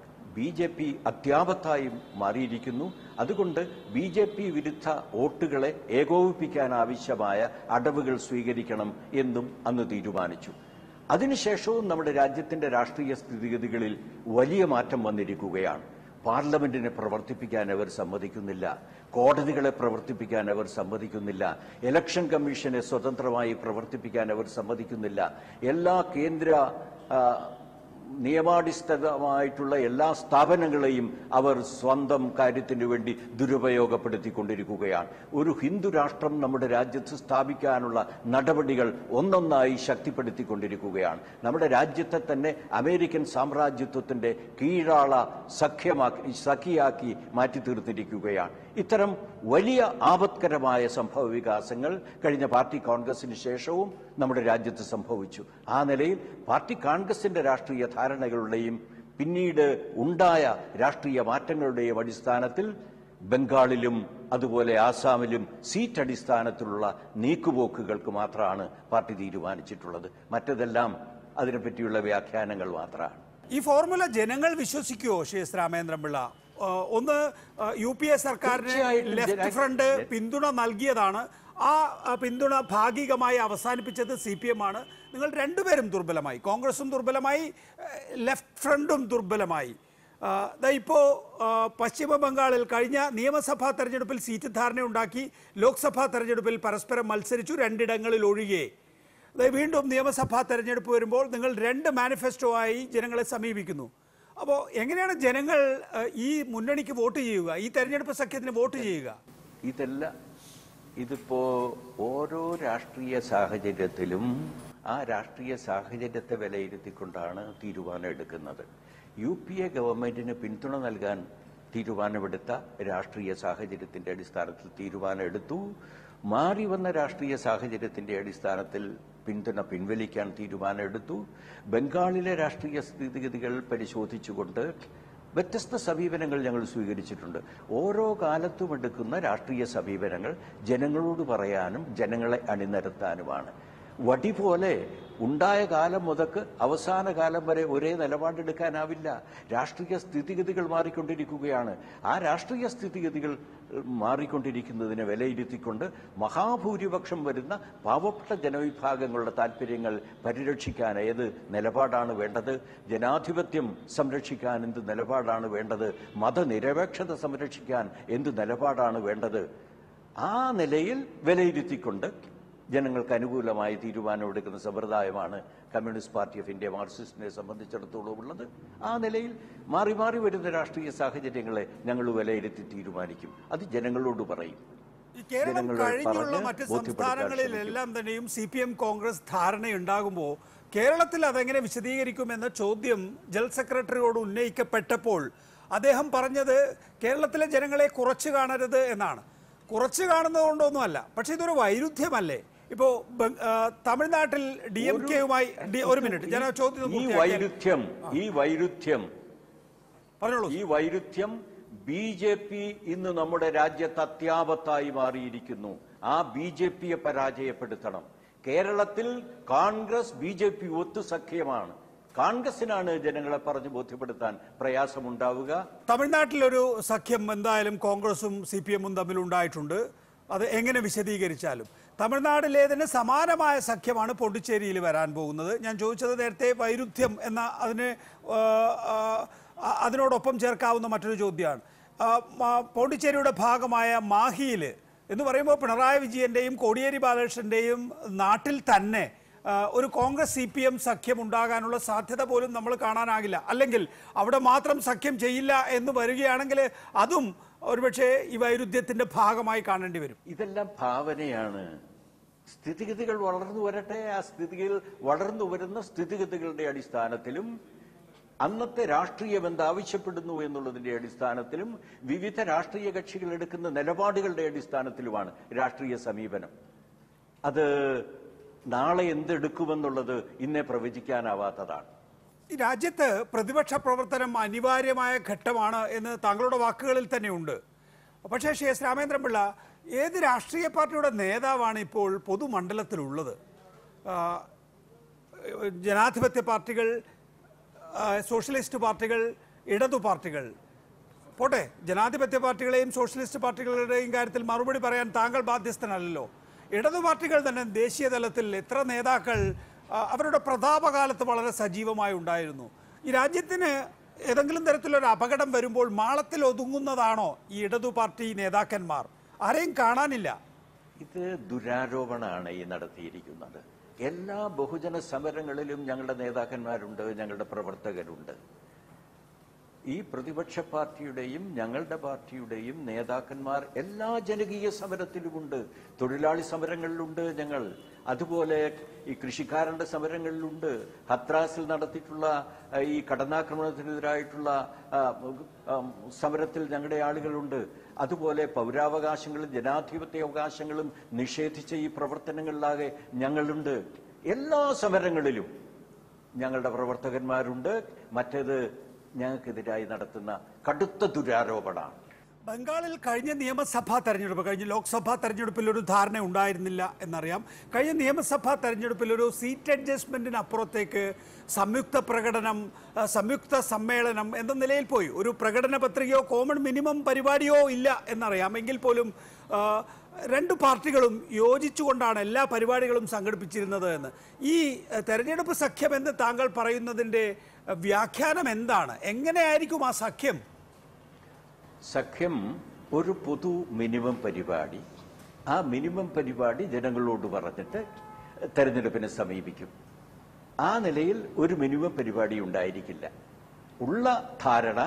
ബി ജെ പി അത്യാപത്തായും മാറിയിരിക്കുന്നു അതുകൊണ്ട് ബി ജെ പി വിരുദ്ധ വോട്ടുകളെ ഏകോപിപ്പിക്കാൻ ആവശ്യമായ അടവുകൾ സ്വീകരിക്കണം എന്നും അന്ന് തീരുമാനിച്ചു അതിനുശേഷവും നമ്മുടെ രാജ്യത്തിന്റെ രാഷ്ട്രീയ സ്ഥിതിഗതികളിൽ വലിയ മാറ്റം വന്നിരിക്കുകയാണ് പാർലമെന്റിനെ പ്രവർത്തിപ്പിക്കാൻ അവർ സമ്മതിക്കുന്നില്ല കോടതികളെ പ്രവർത്തിപ്പിക്കാൻ അവർ സമ്മതിക്കുന്നില്ല ഇലക്ഷൻ കമ്മീഷനെ സ്വതന്ത്രമായി പ്രവർത്തിപ്പിക്കാൻ അവർ സമ്മതിക്കുന്നില്ല എല്ലാ കേന്ദ്ര ആ, നിയമാടിസ്ഥിതമായിട്ടുള്ള എല്ലാ സ്ഥാപനങ്ങളെയും അവർ സ്വന്തം കാര്യത്തിന് വേണ്ടി ദുരുപയോഗപ്പെടുത്തിക്കൊണ്ടിരിക്കുകയാണ് ഒരു ഹിന്ദു രാഷ്ട്രം നമ്മുടെ രാജ്യത്ത് സ്ഥാപിക്കാനുള്ള നടപടികൾ ഒന്നൊന്നായി ശക്തിപ്പെടുത്തിക്കൊണ്ടിരിക്കുകയാണ് നമ്മുടെ രാജ്യത്തെ തന്നെ അമേരിക്കൻ സാമ്രാജ്യത്വത്തിന്റെ കീഴാള സഖ്യമാക്കി സഖിയാക്കി മാറ്റി തീർത്തിരിക്കുകയാണ് ഇത്തരം വലിയ ആപത്കരമായ സംഭവ വികാസങ്ങൾ കഴിഞ്ഞ പാർട്ടി കോൺഗ്രസിന് ശേഷവും നമ്മുടെ രാജ്യത്ത് സംഭവിച്ചു ആ നിലയിൽ പാർട്ടി കോൺഗ്രസിന്റെ രാഷ്ട്രീയ ധാരണകളുടെയും പിന്നീട് ഉണ്ടായ രാഷ്ട്രീയ മാറ്റങ്ങളുടെയും അടിസ്ഥാനത്തിൽ ബംഗാളിലും അതുപോലെ ആസാമിലും സീറ്റ് അടിസ്ഥാനത്തിലുള്ള നീക്കുപോക്കുകൾക്ക് മാത്രമാണ് പാർട്ടി തീരുമാനിച്ചിട്ടുള്ളത് മറ്റതെല്ലാം അതിനെപ്പറ്റിയുള്ള വ്യാഖ്യാനങ്ങൾ മാത്രമാണ് ഈ ഫോർമുല ജനങ്ങൾ വിശ്വസിക്കുമോ ശ്രീ എസ് രാമേന്ദ്രൻ പിള്ള ആ, ഒന്ന് ആ, യു പി എ സർക്കാരിന് തീർച്ചയായിട്ടും ലെഫ്റ്റ് ജന- ഫ്രണ്ട് പിന്തുണ നൽകിയതാണ് ആ ആ, പിന്തുണ ഭാഗികമായി അവസാനിപ്പിച്ചത് സി പി എം ആണ് നിങ്ങൾ രണ്ടുപേരും ദുർബലമായി കോൺഗ്രസും ദുർബലമായി ഏഹ്, ലെഫ്റ്റ് ഫ്രണ്ടും ദുർബലമായി ആ, ദാ ഇപ്പോൾ ആ, പശ്ചിമ ബംഗാളിൽ കഴിഞ്ഞ നിയമസഭാ തെരഞ്ഞെടുപ്പിൽ സീറ്റ് ധാരണയുണ്ടാക്കി ലോക്സഭാ തെരഞ്ഞെടുപ്പിൽ പരസ്പരം മത്സരിച്ചു രണ്ടിടങ്ങളിൽ ഒഴികെ ദാ വീണ്ടും നിയമസഭാ തെരഞ്ഞെടുപ്പ് വരുമ്പോൾ നിങ്ങൾ രണ്ട് മാനിഫെസ്റ്റോ ആയി ജനങ്ങളെ സമീപിക്കുന്നു അപ്പോൾ എങ്ങനെയാണ് ജനങ്ങൾ ആ, ഈ മുന്നണിക്ക് വോട്ട് ചെയ്യുക ഈ തെരഞ്ഞെടുപ്പ് സഖ്യത്തിന് വോട്ട് ചെയ്യുക ഇതല്ല ഇതിപ്പോ ഓരോ രാഷ്ട്രീയ സാഹചര്യത്തിലും ആ രാഷ്ട്രീയ സാഹചര്യത്തെ വിലയിരുത്തിക്കൊണ്ടാണ് തീരുമാനം എടുക്കുന്നത് യു പി എ ഗവൺമെന്റിന് പിന്തുണ നൽകാൻ തീരുമാനമെടുത്ത രാഷ്ട്രീയ സാഹചര്യത്തിന്റെ അടിസ്ഥാനത്തിൽ തീരുമാനം എടുത്തു മാറി വന്ന രാഷ്ട്രീയ സാഹചര്യത്തിന്റെ അടിസ്ഥാനത്തിൽ പിന്തുണ പിൻവലിക്കാൻ തീരുമാനമെടുത്തു ബംഗാളിലെ രാഷ്ട്രീയ സ്ഥിതിഗതികൾ പരിശോധിച്ചുകൊണ്ട് വ്യത്യസ്ത സമീപനങ്ങൾ ഞങ്ങൾ സ്വീകരിച്ചിട്ടുണ്ട് ഓരോ കാലത്തും എടുക്കുന്ന രാഷ്ട്രീയ സമീപനങ്ങൾ ജനങ്ങളോട് പറയാനും ജനങ്ങളെ അണിനിരത്താനുമാണ് വടി പോലെ ഉണ്ടായ കാലം മുതക്ക് അവസാന കാലം വരെ ഒരേ നിലപാടെടുക്കാനാവില്ല രാഷ്ട്രീയ സ്ഥിതിഗതികൾ മാറിക്കൊണ്ടിരിക്കുകയാണ് ആ രാഷ്ട്രീയ സ്ഥിതിഗതികൾ ഏഹ്, മാറിക്കൊണ്ടിരിക്കുന്നതിനെ വിലയിരുത്തിക്കൊണ്ട് മഹാഭൂരിപക്ഷം വരുന്ന പാവപ്പെട്ട ജനവിഭാഗങ്ങളുടെ താല്പര്യങ്ങൾ പരിരക്ഷിക്കാൻ ഏത് നിലപാടാണ് വേണ്ടത് ജനാധിപത്യം സംരക്ഷിക്കാൻ എന്ത് നിലപാടാണ് വേണ്ടത് മതനിരപേക്ഷത സംരക്ഷിക്കാൻ എന്ത് നിലപാടാണ് വേണ്ടത് ആ നിലയിൽ വിലയിരുത്തിക്കൊണ്ട് ജനങ്ങൾക്ക് അനുകൂലമായി തീരുമാനമെടുക്കുന്ന സമ്പ്രദായമാണ് കമ്മ്യൂണിസ്റ്റ് പാർട്ടി ഓഫ് ഇന്ത്യ മാർക്സിസ്റ്റിനെ സംബന്ധിച്ചിടത്തോളം ഉള്ളത് ആ നിലയിൽ മാറി മാറി വരുന്ന രാഷ്ട്രീയ സാഹചര്യങ്ങളെ ഞങ്ങൾ വിലയിരുത്തി തീരുമാനിക്കും അത് ജനങ്ങളോട് പറയും ഈ കേരളം ജനങ്ങളെ കഴിഞ്ഞുള്ള പറഞ്ഞ് മറ്റ് ബോധ്യപ്പെടുത്താൻ സംസ്ഥാനങ്ങളിലെല്ലാം തന്നെയും സി പി എം കോൺഗ്രസ് ധാരണയുണ്ടാകുമ്പോൾ കേരളത്തിൽ അതെങ്ങനെ വിശദീകരിക്കുമെന്ന ചോദ്യം ജനറൽ സെക്രട്ടറിയോട് ഉന്നയിക്കപ്പെട്ടപ്പോൾ അദ്ദേഹം പറഞ്ഞത് കേരളത്തിലെ ജനങ്ങളെ കുറച്ച് കാണരുത് എന്നാണ് കുറച്ച് കാണുന്നത് കൊണ്ടൊന്നുമല്ല പക്ഷെ ഇതൊരു വൈരുദ്ധ്യമല്ലേ ഇപ്പോ ബംഗ്- ആ, തമിഴ്നാട്ടിൽ ഡി എം കെയുമായി ഒരു മിനിറ്റ് ഞാൻ ആ ചോദ്യം ഒന്ന് ഈ പൂർത്തിയാക്കിയാൽ- വൈരുദ്ധ്യം ഈ വൈരുദ്ധ്യം പറഞ്ഞോളൂ ഈ വൈരുദ്ധ്യം ബി ജെ പി ഇന്ന് നമ്മുടെ രാജ്യത്ത് അത്യാപത്തായി മാറിയിരിക്കുന്നു ആ ബി ജെ പിയെ പരാജയപ്പെടുത്തണം കേരളത്തിൽ കോൺഗ്രസ് ബി ജെ പി ഒത്തു സഖ്യമാണ് കോൺഗ്രസിനാണ് ജനങ്ങളെ പറഞ്ഞ് ബോധ്യപ്പെടുത്താൻ പ്രയാസമുണ്ടാവുക തമിഴ്നാട്ടിലൊരു സഖ്യം എന്തായാലും കോൺഗ്രസും സി പി എമ്മും തമ്മിൽ ഉണ്ടായിട്ടുണ്ട് അത് എങ്ങനെ വിശദീകരിച്ചാലും തമിഴ്നാട്ടിലേതിന് സമാനമായ സഖ്യമാണ് പോണ്ടിച്ചേരിയിൽ വരാൻ പോകുന്നത് ഞാൻ ചോദിച്ചത് നേരത്തെ വൈരുദ്ധ്യം എന്ന അതിന് ആ, ആ, അതിനോടൊപ്പം ചേർക്കാവുന്ന മറ്റൊരു ചോദ്യമാണ് ആ, മ- പോണ്ടിച്ചേരിയുടെ ഭാഗമായ മാഹിയിൽ എന്ന് പറയുമ്പോൾ പിണറായി വിജയന്റെയും കോടിയേരി ബാലകൃഷ്ണന്റെയും നാട്ടിൽ തന്നെ ആ, ഒരു കോൺഗ്രസ് സി പി എം സഖ്യം ഉണ്ടാകാനുള്ള സാധ്യത പോലും നമ്മൾ കാണാനാകില്ല അല്ലെങ്കിൽ അവിടെ മാത്രം സഖ്യം ചെയ്യില്ല എന്ന് വരികയാണെങ്കിൽ അതും ഒരുപക്ഷെ ഈ വൈരുദ്ധ്യത്തിന്റെ ഭാഗമായി കാണേണ്ടി വരും ഇതെല്ലാം ഭാവനയാണ് സ്ഥിതിഗതികൾ വളർന്നു വരട്ടെ ആ സ്ഥിതികൾ വളർന്നു വരുന്ന സ്ഥിതിഗതികളുടെ അടിസ്ഥാനത്തിലും അന്നത്തെ രാഷ്ട്രീയം എന്താവശ്യപ്പെടുന്നു എന്നുള്ളതിന്റെ അടിസ്ഥാനത്തിലും വിവിധ രാഷ്ട്രീയ കക്ഷികൾ എടുക്കുന്ന നിലപാടുകളുടെ അടിസ്ഥാനത്തിലുമാണ് രാഷ്ട്രീയ സമീപനം അത് നാളെ എന്തെടുക്കുമെന്നുള്ളത് ഇന്നേ പ്രവചിക്കാനാവാത്തതാണ് ഈ രാജ്യത്ത് പ്രതിപക്ഷ പ്രവർത്തനം അനിവാര്യമായ ഘട്ടമാണ് എന്ന് താങ്കളുടെ വാക്കുകളിൽ തന്നെയുണ്ട് പക്ഷേ ശ്രീ എസ് രാമേന്ദ്രൻപിള്ള ഏത് രാഷ്ട്രീയ പാർട്ടിയുടെ നേതാവാണ് ഇപ്പോൾ പൊതുമണ്ഡലത്തിലുള്ളത് ആ, ജനാധിപത്യ പാർട്ടികൾ ആ, സോഷ്യലിസ്റ്റ് പാർട്ടികൾ ഇടതു പാർട്ടികൾ പോട്ടെ ജനാധിപത്യ പാർട്ടികളെയും സോഷ്യലിസ്റ്റ് പാർട്ടികളുടെയും കാര്യത്തിൽ മറുപടി പറയാൻ താങ്കൾ ബാധ്യസ്ഥനല്ലല്ലോ ഇടതു പാർട്ടികൾ തന്നെ ദേശീയ തലത്തിൽ എത്ര നേതാക്കൾ ആ, അവരുടെ പ്രതാപകാലത്ത് വളരെ സജീവമായി ഉണ്ടായിരുന്നു ഈ രാജ്യത്തിന് ഏതെങ്കിലും തരത്തിലൊരു അപകടം വരുമ്പോൾ മാളത്തിൽ ഒതുങ്ങുന്നതാണോ ഈ ഇടതു പാർട്ടി നേതാക്കന്മാർ ആരെയും കാണാനില്ല ഇത് ദുരാരോപണമാണ് ഈ നടത്തിയിരിക്കുന്നത് എല്ലാ ബഹുജന സമരങ്ങളിലും ഞങ്ങളുടെ നേതാക്കന്മാരുണ്ട് ഞങ്ങളുടെ പ്രവർത്തകരുണ്ട് ഈ പ്രതിപക്ഷ പാർട്ടിയുടെയും ഞങ്ങളുടെ പാർട്ടിയുടെയും നേതാക്കന്മാർ എല്ലാ ജനകീയ സമരത്തിലുമുണ്ട് തൊഴിലാളി സമരങ്ങളിലുണ്ട് ഞങ്ങൾ അതുപോലെ ഈ കൃഷിക്കാരന്റെ സമരങ്ങളിലുണ്ട് ഹത്രാസിൽ നടത്തിയിട്ടുള്ള ആ, ഈ കടന്നാക്രമണത്തിനെതിരായിട്ടുള്ള ആ, ആ, സമരത്തിൽ ഞങ്ങളുടെ ആളുകളുണ്ട് അതുപോലെ പൗരാവകാശങ്ങളും ജനാധിപത്യ അവകാശങ്ങളും നിഷേധിച്ച ഈ പ്രവർത്തനങ്ങളിലാകെ ഞങ്ങളുണ്ട് എല്ലാ സമരങ്ങളിലും ഞങ്ങളുടെ പ്രവർത്തകന്മാരുണ്ട് മറ്റേത് ഞങ്ങൾക്കെതിരായി നടത്തുന്ന കടുത്ത ദുരാരോപണമാണ് ബംഗാളിൽ കഴിഞ്ഞ നിയമസഭാ തെരഞ്ഞെടുപ്പ് കഴിഞ്ഞ ലോക്സഭാ തെരഞ്ഞെടുപ്പിൽ ഒരു ധാരണ ഉണ്ടായിരുന്നില്ല എന്നറിയാം കഴിഞ്ഞ നിയമസഭാ തെരഞ്ഞെടുപ്പിൽ ഒരു സീറ്റ് അഡ്ജസ്റ്റ്മെന്റിന് അപ്പുറത്തേക്ക് സംയുക്ത പ്രകടനം ആ, സംയുക്ത സമ്മേളനം എന്ന നിലയിൽ പോയി ഒരു പ്രകടന പത്രികയോ കോമൺ മിനിമം പരിപാടിയോ ഇല്ല എന്നറിയാം എങ്കിൽ പോലും ആ, രണ്ട് പാർട്ടികളും യോജിച്ചുകൊണ്ടാണ് എല്ലാ പരിപാടികളും സംഘടിപ്പിച്ചിരുന്നത് എന്ന് ഈ ആ, തെരഞ്ഞെടുപ്പ് സഖ്യം എന്ന് താങ്കൾ പറയുന്നതിൻ്റെ ആ, വ്യാഖ്യാനം എന്താണ് എങ്ങനെയായിരിക്കും ആ സഖ്യം സഖ്യം ഒരു പൊതു മിനിമം പരിപാടി ആ മിനിമം പരിപാടി ജനങ്ങളോട് പറഞ്ഞിട്ട് തെരഞ്ഞെടുപ്പിനെ സമീപിക്കും ആ നിലയിൽ ഒരു മിനിമം പരിപാടി ഉണ്ടായിരിക്കില്ല ഉള്ള ധാരണ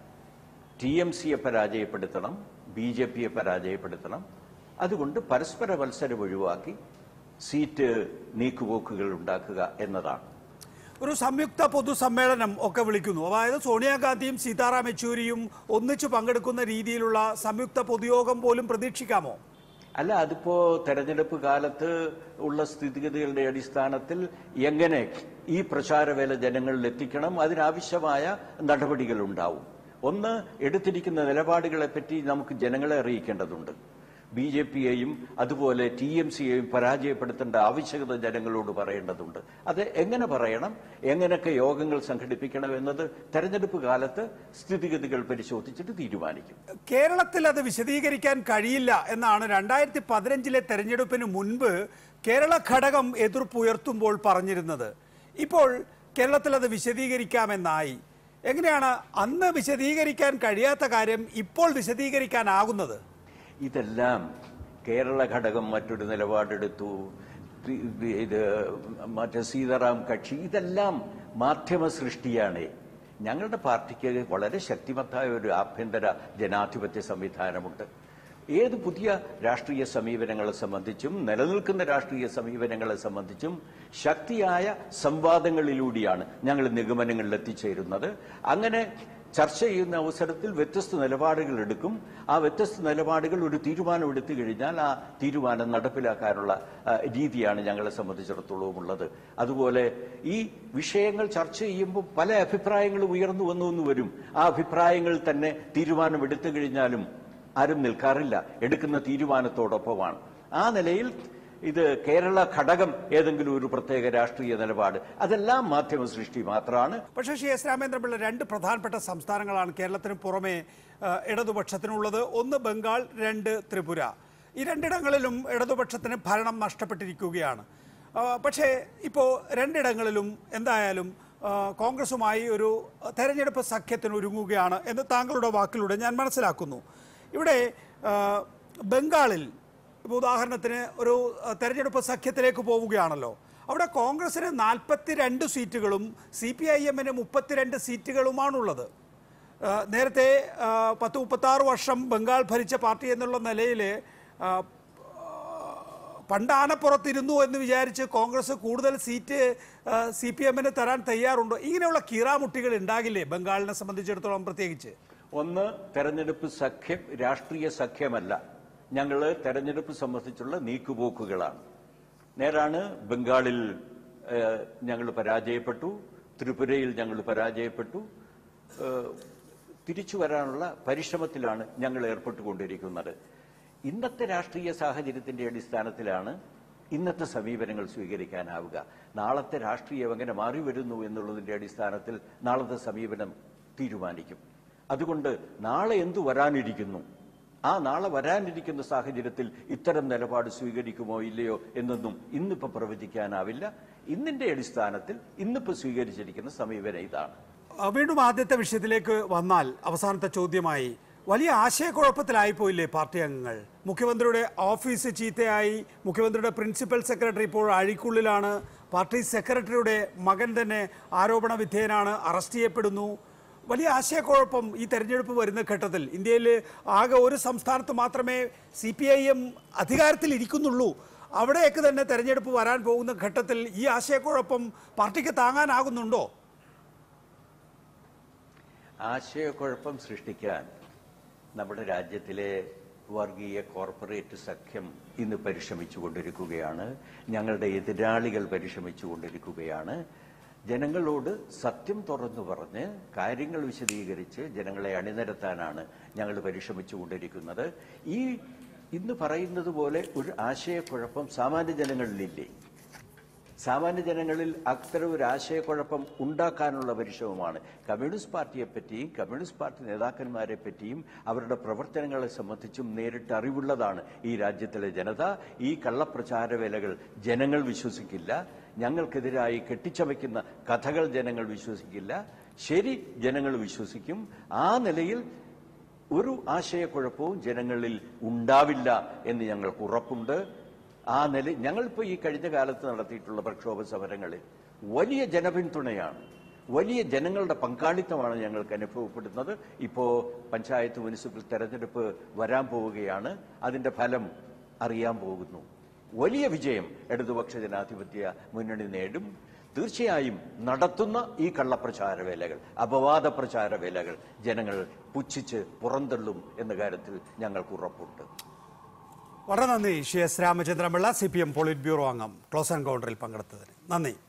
ടി എം സിയെ പരാജയപ്പെടുത്തണം ബി ജെ പിയെ പരാജയപ്പെടുത്തണം അതുകൊണ്ട് പരസ്പര മത്സരം ഒഴിവാക്കി സീറ്റ് നീക്കുപോക്കുകൾ ഉണ്ടാക്കുക എന്നതാണ് ഒരു സംയുക്ത പൊതുസമ്മേളനം ഒക്കെ വിളിക്കുന്നു അതായത് സോണിയാഗാന്ധിയും സീതാറാം യെച്ചൂരിയും ഒന്നിച്ചു പങ്കെടുക്കുന്ന രീതിയിലുള്ള സംയുക്ത പൊതുയോഗം പോലും പ്രതീക്ഷിക്കാമോ അല്ല അതിപ്പോ തെരഞ്ഞെടുപ്പ് കാലത്ത് ഉള്ള സ്ഥിതിഗതികളുടെ അടിസ്ഥാനത്തിൽ എങ്ങനെ ഈ പ്രചാരവേല ജനങ്ങളിൽ എത്തിക്കണം അതിനാവശ്യമായ നടപടികൾ ഉണ്ടാവും ഒന്ന് എടുത്തിരിക്കുന്ന നിലപാടുകളെ പറ്റി നമുക്ക് ജനങ്ങളെ അറിയിക്കേണ്ടതുണ്ട് ബി ജെ പിയെയും അതുപോലെ ടി എം സിയെയും പരാജയപ്പെടുത്തേണ്ട ആവശ്യകത ജനങ്ങളോട് പറയേണ്ടതുണ്ട് അത് എങ്ങനെ പറയണം എങ്ങനെയൊക്കെ യോഗങ്ങൾ സംഘടിപ്പിക്കണം എന്നത് തെരഞ്ഞെടുപ്പ് കാലത്ത് സ്ഥിതിഗതികൾ പരിശോധിച്ചിട്ട് തീരുമാനിക്കും കേരളത്തിൽ അത് വിശദീകരിക്കാൻ കഴിയില്ല എന്നാണ് രണ്ടായിരത്തി പതിനഞ്ചിലെ തെരഞ്ഞെടുപ്പിന് മുൻപ് കേരള ഘടകം എതിർപ്പുയർത്തുമ്പോൾ പറഞ്ഞിരുന്നത് ഇപ്പോൾ കേരളത്തിൽ അത് വിശദീകരിക്കാമെന്നായി എങ്ങനെയാണ് അന്ന് വിശദീകരിക്കാൻ കഴിയാത്ത കാര്യം ഇപ്പോൾ വിശദീകരിക്കാനാകുന്നത് ഇതെല്ലാം കേരള ഘടകം മറ്റൊരു നിലപാടെടുത്തു പി- പി- ഇത് മറ്റേ സീതാറാം കക്ഷി ഇതെല്ലാം മാധ്യമ സൃഷ്ടിയാണ് ഞങ്ങളുടെ പാർട്ടിക്ക് വളരെ ശക്തിമത്തായ ഒരു ആഭ്യന്തര ജനാധിപത്യ സംവിധാനമുണ്ട് ഏത് പുതിയ രാഷ്ട്രീയ സമീപനങ്ങളെ സംബന്ധിച്ചും നിലനിൽക്കുന്ന രാഷ്ട്രീയ സമീപനങ്ങളെ സംബന്ധിച്ചും ശക്തിയായ സംവാദങ്ങളിലൂടെയാണ് ഞങ്ങൾ നിഗമനങ്ങളിൽ എത്തിച്ചേരുന്നത് അങ്ങനെ ചർച്ച ചെയ്യുന്ന അവസരത്തിൽ വ്യത്യസ്ത നിലപാടുകൾ എടുക്കും ആ വ്യത്യസ്ത നിലപാടുകൾ ഒരു തീരുമാനം എടുത്തു കഴിഞ്ഞാൽ ആ തീരുമാനം നടപ്പിലാക്കാനുള്ള ആ, രീതിയാണ് ഞങ്ങളെ സംബന്ധിച്ചിടത്തോളം ഉള്ളത് അതുപോലെ ഈ വിഷയങ്ങൾ ചർച്ച ചെയ്യുമ്പോൾ പല അഭിപ്രായങ്ങളും ഉയർന്നു വന്നു എന്ന് വരും ആ അഭിപ്രായങ്ങൾ തന്നെ തീരുമാനം എടുത്തു കഴിഞ്ഞാലും ആരും നിൽക്കാറില്ല എടുക്കുന്ന തീരുമാനത്തോടൊപ്പമാണ് ആ നിലയിൽ ഇത് കേരള ഘടകം ഏതെങ്കിലും ഒരു പ്രത്യേക രാഷ്ട്രീയ നിലപാട് അതെല്ലാം മാധ്യമ സൃഷ്ടി മാത്രമാണ് പക്ഷേ ശ്രീ എസ് രാമേന്ദ്രപിള്ള രണ്ട് പ്രധാനപ്പെട്ട സംസ്ഥാനങ്ങളാണ് കേരളത്തിന് പുറമെ ആ, ഇടതുപക്ഷത്തിനുള്ളത് ഒന്ന് ബംഗാൾ രണ്ട് ത്രിപുര ഈ രണ്ടിടങ്ങളിലും ഇടതുപക്ഷത്തിന് ഭരണം നഷ്ടപ്പെട്ടിരിക്കുകയാണ് ആ, പക്ഷേ ഇപ്പോൾ രണ്ടിടങ്ങളിലും എന്തായാലും ആ, കോൺഗ്രസുമായി ഒരു തെരഞ്ഞെടുപ്പ് സഖ്യത്തിന് ഒരുങ്ങുകയാണ് എന്ന് താങ്കളുടെ വാക്കിലൂടെ ഞാൻ മനസ്സിലാക്കുന്നു ഇവിടെ ആ, ബംഗാളിൽ ഇപ്പോൾ ഉദാഹരണത്തിന് ഒരു അഹ്, തെരഞ്ഞെടുപ്പ് സഖ്യത്തിലേക്ക് പോവുകയാണല്ലോ അവിടെ കോൺഗ്രസിന് നാൽപ്പത്തിരണ്ട് സീറ്റുകളും സി പി ഐ എമ്മിന് മുപ്പത്തിരണ്ട് സീറ്റുകളുമാണുള്ളത് ആഹ്, നേരത്തെ ആഹ്, പത്ത് മുപ്പത്താറ് വർഷം ബംഗാൾ ഭരിച്ച പാർട്ടി എന്നുള്ള നിലയിൽ ആഹ്, പണ്ട് ആനപ്പുറത്തിരുന്നു എന്ന് വിചാരിച്ച് കോൺഗ്രസ് കൂടുതൽ സീറ്റ് സി പി എമ്മിന് തരാൻ തയ്യാറുണ്ടോ ഇങ്ങനെയുള്ള കീറാമുട്ടികൾ ഉണ്ടാകില്ലേ ബംഗാളിനെ സംബന്ധിച്ചിടത്തോളം പ്രത്യേകിച്ച് ഒന്ന് തെരഞ്ഞെടുപ്പ് സഖ്യം രാഷ്ട്രീയ സഖ്യമല്ല ഞങ്ങൾ തെരഞ്ഞെടുപ്പ് സംബന്ധിച്ചുള്ള നീക്കുപോക്കുകളാണ് നേരാണ് ബംഗാളിൽ ഞങ്ങൾ പരാജയപ്പെട്ടു ത്രിപുരയിൽ ഞങ്ങൾ പരാജയപ്പെട്ടു ഏഹ്, തിരിച്ചു വരാനുള്ള പരിശ്രമത്തിലാണ് ഞങ്ങൾ ഏർപ്പെട്ടുകൊണ്ടിരിക്കുന്നത് ഇന്നത്തെ രാഷ്ട്രീയ സാഹചര്യത്തിന്റെ അടിസ്ഥാനത്തിലാണ് ഇന്നത്തെ സമീപനങ്ങൾ സ്വീകരിക്കാനാവുക നാളത്തെ രാഷ്ട്രീയം എങ്ങനെ മാറി വരുന്നു എന്നുള്ളതിന്റെ അടിസ്ഥാനത്തിൽ നാളത്തെ സമീപനം തീരുമാനിക്കും അതുകൊണ്ട് നാളെ എന്തു വരാനിരിക്കുന്നു ആ നാളെ വരാനിരിക്കുന്ന സാഹചര്യത്തിൽ ഇത്തരം നിലപാട് സ്വീകരിക്കുമോ ഇല്ലയോ എന്നൊന്നും ഇന്നിപ്പോ പ്രവചിക്കാനാവില്ല ഇന്നിന്റെ അടിസ്ഥാനത്തിൽ ഇന്നിപ്പോ സ്വീകരിച്ചിരിക്കുന്ന സമീപനം ഇതാണ് ആ, വീണ്ടും ആദ്യത്തെ വിഷയത്തിലേക്ക് വന്നാൽ അവസാനത്തെ ചോദ്യമായി വലിയ ആശയക്കുഴപ്പത്തിലായിപ്പോയില്ലേ പാർട്ടി അംഗങ്ങൾ മുഖ്യമന്ത്രിയുടെ ഓഫീസ് ചീത്തയായി മുഖ്യമന്ത്രിയുടെ പ്രിൻസിപ്പൽ സെക്രട്ടറി ഇപ്പോൾ അഴിക്കുള്ളിലാണ് പാർട്ടി സെക്രട്ടറിയുടെ മകൻ തന്നെ ആരോപണ വിധേയനാണ് അറസ്റ്റ് ചെയ്യപ്പെടുന്നു വലിയ ആശയക്കുഴപ്പം ഈ തെരഞ്ഞെടുപ്പ് വരുന്ന ഘട്ടത്തിൽ ഇന്ത്യയിൽ ആകെ ഒരു സംസ്ഥാനത്ത് മാത്രമേ സി പി ഐ എം അധികാരത്തിൽ ഇരിക്കുന്നുള്ളൂ അവിടെയൊക്കെ തന്നെ തെരഞ്ഞെടുപ്പ് വരാൻ പോകുന്ന ഘട്ടത്തിൽ ഈ ആശയക്കുഴപ്പം പാർട്ടിക്ക് താങ്ങാനാകുന്നുണ്ടോ ആശയക്കുഴപ്പം സൃഷ്ടിക്കാൻ നമ്മുടെ രാജ്യത്തിലെ വർഗീയ കോർപ്പറേറ്റ് സഖ്യം ഇന്ന് പരിശ്രമിച്ചുകൊണ്ടിരിക്കുകയാണ് ഞങ്ങളുടെ എതിരാളികൾ പരിശ്രമിച്ചുകൊണ്ടിരിക്കുകയാണ് ജനങ്ങളോട് സത്യം തുറന്നു പറഞ്ഞ് കാര്യങ്ങൾ വിശദീകരിച്ച് ജനങ്ങളെ അണിനിരത്താനാണ് ഞങ്ങൾ പരിശ്രമിച്ചുകൊണ്ടിരിക്കുന്നത് ഈ ഇന്ന് പറയുന്നത് പോലെ ഒരു ആശയക്കുഴപ്പം സാമാന്യ ജനങ്ങളിലില്ലേ സാമാന്യ ജനങ്ങളിൽ അത്തരം ഒരു ആശയക്കുഴപ്പം ഉണ്ടാക്കാനുള്ള പരിശ്രമമാണ് കമ്മ്യൂണിസ്റ്റ് പാർട്ടിയെ പറ്റിയും കമ്മ്യൂണിസ്റ്റ് പാർട്ടി നേതാക്കന്മാരെ പറ്റിയും അവരുടെ പ്രവർത്തനങ്ങളെ സംബന്ധിച്ചും നേരിട്ട് അറിവുള്ളതാണ് ഈ രാജ്യത്തിലെ ജനത ഈ കള്ളപ്രചാര വേലകൾ ജനങ്ങൾ വിശ്വസിക്കില്ല ഞങ്ങൾക്കെതിരായി കെട്ടിച്ചമയ്ക്കുന്ന കഥകൾ ജനങ്ങൾ വിശ്വസിക്കില്ല ശരി ജനങ്ങൾ വിശ്വസിക്കും ആ നിലയിൽ ഒരു ആശയക്കുഴപ്പവും ജനങ്ങളിൽ ഉണ്ടാവില്ല എന്ന് ഞങ്ങൾക്ക് ഉറപ്പുണ്ട് ആ നില ഞങ്ങളിപ്പോൾ ഈ കഴിഞ്ഞ കാലത്ത് നടത്തിയിട്ടുള്ള പ്രക്ഷോഭ സമരങ്ങളിൽ വലിയ ജനപിന്തുണയാണ് വലിയ ജനങ്ങളുടെ പങ്കാളിത്തമാണ് ഞങ്ങൾക്ക് അനുഭവപ്പെടുന്നത് ഇപ്പോൾ പഞ്ചായത്ത് മുനിസിപ്പൽ തെരഞ്ഞെടുപ്പ് വരാൻ പോവുകയാണ് അതിന്റെ ഫലം അറിയാൻ പോകുന്നു വലിയ വിജയം ഇടതുപക്ഷ ജനാധിപത്യ മുന്നണി നേടും തീർച്ചയായും നടത്തുന്ന ഈ കള്ളപ്രചാര വേലകൾ അപവാദ പ്രചാര വേലകൾ ജനങ്ങൾ പുച്ഛിച്ച് പുറന്തള്ളും എന്ന കാര്യത്തിൽ ഞങ്ങൾക്ക് ഉറപ്പുണ്ട് വളരെ നന്ദി Shri S Ramachandra Pillai C P M politburo അംഗം ക്ലോസ് എൻകൗണ്ടറിൽ പങ്കെടുത്തതിന് നന്ദി